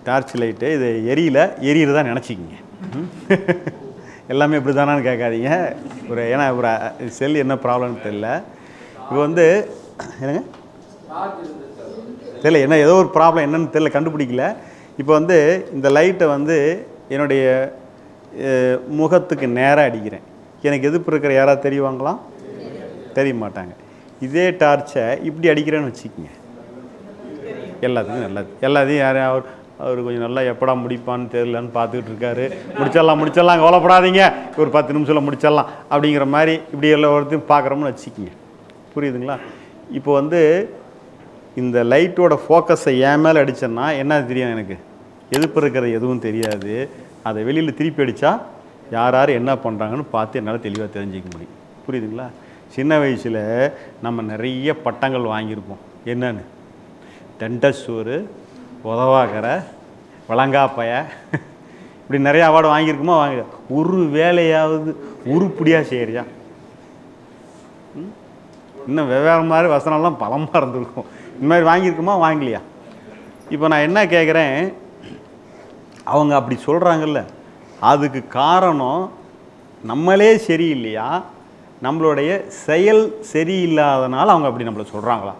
Torch light இது எரியல எரியிறதா நினச்சிக்கிங்க எல்லாமே இப்படி தானான்னு கேட்காதீங்க ஒரு ஏன்னா ஒரு செல் என்ன ப்ராப்ளம்னு தெரியல இப்போ வந்து என்னங்க தெரியல என்ன ஏதோ ஒரு ப்ராப்ளம் என்னன்னு தெரியல கண்டுபிடிக்கல இப்போ வந்து இந்த லைட்டை வந்து என்னுடைய அஹ், முகத்துக்கு நேராக அடிக்கிறேன் எனக்கு எதிர்ப்பு இருக்கிற யாராவது தெரியுவாங்களா தெரிய மாட்டாங்க இதே டார்ச்சை இப்படி அடிக்கிறேன்னு வச்சுக்கோங்க எல்லாத்துக்கும் நல்லது எல்லாத்தையும் யார் அவர் அவர் கொஞ்சம் நல்லா எப்படா முடிப்பான்னு தெரியலன்னு பார்த்துக்கிட்டு இருக்காரு முடிச்சிடலாம் முடிச்சிடலாம் கவலைப்படாதீங்க ஒரு பத்து நிமிஷத்தில் முடிச்சிடலாம் அப்படிங்கிற மாதிரி இப்படி எல்லாம் ஒருத்தையும் பார்க்குறோம்னு வச்சுக்கிங்க புரியுதுங்களா இப்போ வந்து இந்த லைட்டோட ஃபோக்கஸை என் மேலே அடித்தேன்னா என்ன தெரியும் எனக்கு எதிர்ப்பு இருக்கிறது எதுவும் தெரியாது அதை வெளியில் திருப்பி அடித்தா யார் யார் என்ன பண்ணுறாங்கன்னு பார்த்து என்னால் தெளிவாக தெரிஞ்சிக்க முடியும் புரியுதுங்களா சின்ன வயசில் நம்ம நிறைய பட்டங்கள் வாங்கியிருப்போம் என்னன்னு டெண்டஸ்டூரு உதவாக்கரை வளங்காப்பய இப்படி நிறைய அவார்டு வாங்கியிருக்குமா வாங்க ஒரு வேலையாவது உருப்படியாக செய்கிறியா ம்? இன்னும் வெவ்வேறு மாதிரி வசனம்லாம் பலமாக இருந்திருக்கும் இந்த மாதிரி வாங்கியிருக்குமா வாங்கலையா இப்போ நான் என்ன கேட்குறேன் அவங்க அப்படி சொல்கிறாங்கல்ல அதுக்கு காரணம் நம்மளே சரியில்லையா நம்மளுடைய செயல் சரியில்லாதனால அவங்க அப்படி நம்மளை சொல்கிறாங்களா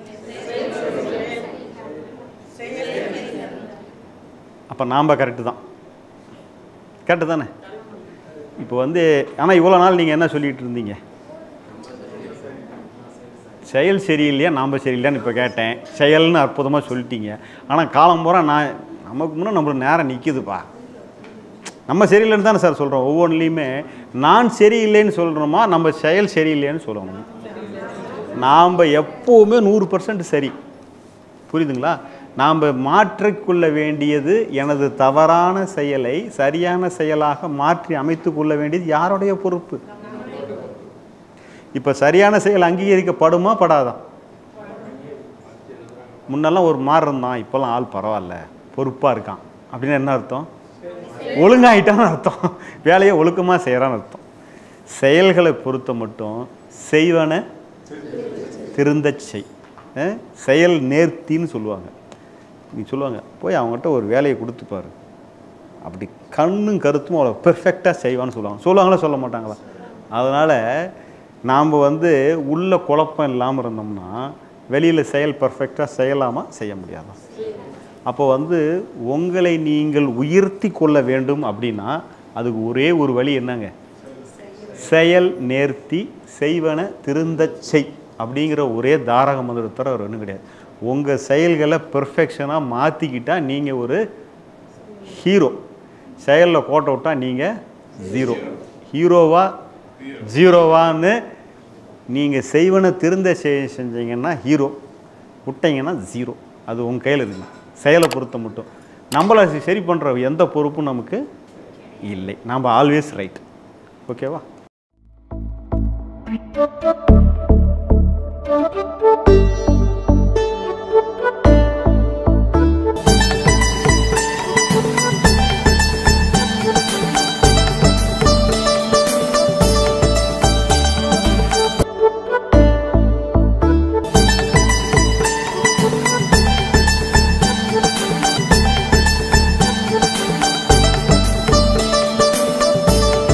அப்போ நாம் கரெக்டு தான் கரெக்டு தானே இப்போ வந்து ஆனால் இவ்வளோ நாள் நீங்கள் என்ன சொல்லிட்டு இருந்தீங்க செயல் சரியில்லையா நாம் சரியில்லையான்னு இப்போ கேட்டேன் செயல்னு அற்புதமாக சொல்லிட்டீங்க ஆனால் காலம் பூரா நான் நமக்கு முன்னே நம்மளுக்கு நேரம் நிற்கிதுப்பா நம்ம சரியில்லைன்னு தானே சார் சொல்கிறோம் ஒவ்வொன்றுலேயுமே நான் சரியில்லைன்னு சொல்கிறோமா நம்ம செயல் சரியில்லைன்னு சொல்லணும் நாம் எப்போவுமே நூறு பர்சன்ட் சரி புரியுதுங்களா நாம் மாற்றிக்கொள்ள வேண்டியது எனது தவறான செயலை சரியான செயலாக மாற்றி அமைத்து கொள்ள வேண்டியது யாருடைய பொறுப்பு இப்போ சரியான செயல் அங்கீகரிக்கப்படுமா படாதா முன்னெல்லாம் ஒரு மாதிரி இருந்தான் இப்போல்லாம் ஆள் பரவாயில்ல பொறுப்பாக இருக்கான் அப்படின்னு என்ன அர்த்தம் ஒழுங்காயிட்டான்னு அர்த்தம் வேலையை ஒழுக்கமாக செய்கிறான்னு அர்த்தம் செயல்களை பொறுத்த மட்டும் செய்வன திருந்தச் செய் அஹ், செயல் நேர்த்தின்னு சொல்லுவாங்க நீ சொல்லுவாங்க போய் அவங்ககிட்ட ஒரு வேலையை கொடுத்து பாரு அப்படி கண்ணும் கருத்தும் அவ்வளோ பெர்ஃபெக்டாக செய்வான்னு சொல்லுவாங்க சொல்லுவாங்களா சொல்ல மாட்டாங்களா அதனால் நாம் வந்து உள்ள குழப்பம் இல்லாமல் இருந்தோம்னா வெளியில் செயல் பர்ஃபெக்டாக செய்யலாமா செய்ய முடியாதா அப்போ வந்து உங்களை நீங்கள் உயர்த்தி கொள்ள வேண்டும் அப்படின்னா அதுக்கு ஒரே ஒரு வழி என்னங்க செயல் நேர்த்தி செய்வன திருந்தச் செய் அப்படிங்கிற ஒரே தாரக மந்திரத்தோட ஒரு ஒன்றும் கிடையாது உங்கள் செயல்களை பெர்ஃபெக்ஷனாக மாற்றிக்கிட்டா நீங்கள் ஒரு ஹீரோ செயலில் கோட்டை விட்டால் நீங்கள் ஜீரோ ஹீரோவா ஜீரோவான்னு நீங்கள் செய்வன திருந்த செய் செஞ்சீங்கன்னா ஹீரோ விட்டீங்கன்னா ஜீரோ அது உங்கள் கையில் இருக்குங்க செயலை பொறுத்த மட்டும் நம்மளை சரி பண்ணுற எந்த பொறுப்பும் நமக்கு இல்லை நாம் ஆல்வேஸ் ரைட் ஓகேவா Thank you.